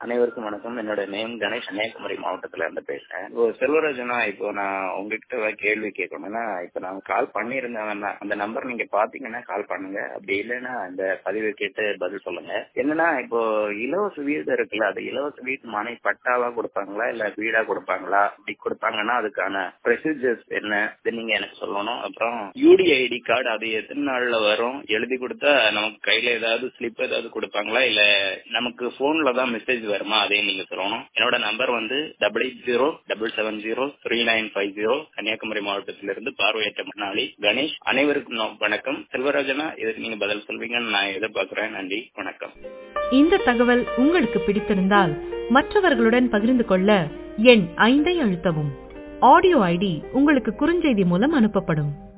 அனைவருக்கும் வணக்கம் என்னோட நேம் கணேஷ் கன்னியாகுமரி மாவட்டத்துல இருந்து பேசுறேன் இப்போ செல்வராஜனா இப்போ நான் உங்ககிட்ட ஏதாவது கேள்வி கேட்கணும்னா இப்போ நான் கால் பண்ணியிருந்தேன் அந்த நம்பர் நீங்க பாத்தீங்கன்னா கால் பண்ணுங்க அப்படி இல்லைன்னா இந்த பதிவு கேட்டு பதில் சொல்லுங்க என்னன்னா இப்போ இலவச வீடு இருக்குல்ல அது இலவச வீட்டு மனை பட்டாவா கொடுப்பாங்களா இல்ல வீடா கொடுப்பாங்களா அப்படி கொடுப்பாங்கன்னா அதுக்கான ப்ரொசீஜர்ஸ் என்ன இது நீங்க எனக்கு சொல்லணும் அப்புறம் யூடிஐடி கார்டு அது எத்தனை நாள்ல வரும் எழுதி கொடுத்தா நமக்கு கையில ஏதாவது ஸ்லிப் ஏதாவது கொடுப்பாங்களா இல்ல நமக்கு போன்ல தான் மெசேஜ் வருமா அதையும் நீங்க சொல்லணும் என்னோட நம்பர் வந்து double eight zero double seven zero three nine five zero Kanyakumari மாவட்டத்திலிருந்து பார்வையற்ற மணாளி கணேஷ் அனைவருக்கும் நோ- வணக்கம் செல்வராஜனா இதுக்கு நீங்க பதில் சொல்வீங்கன்னு நான் எதிர்பார்க்கிறேன் நன்றி வணக்கம் இந்த தகவல் உங்களுக்கு பிடித்திருந்தால் மற்றவர்களுடன் பகிர்ந்து கொள்ள எண் ஐந்தை அழுத்தவும் ஆடியோ ஐடி உங்களுக்கு குறுஞ்செய்தி மூலம் அனுப்பப்படும்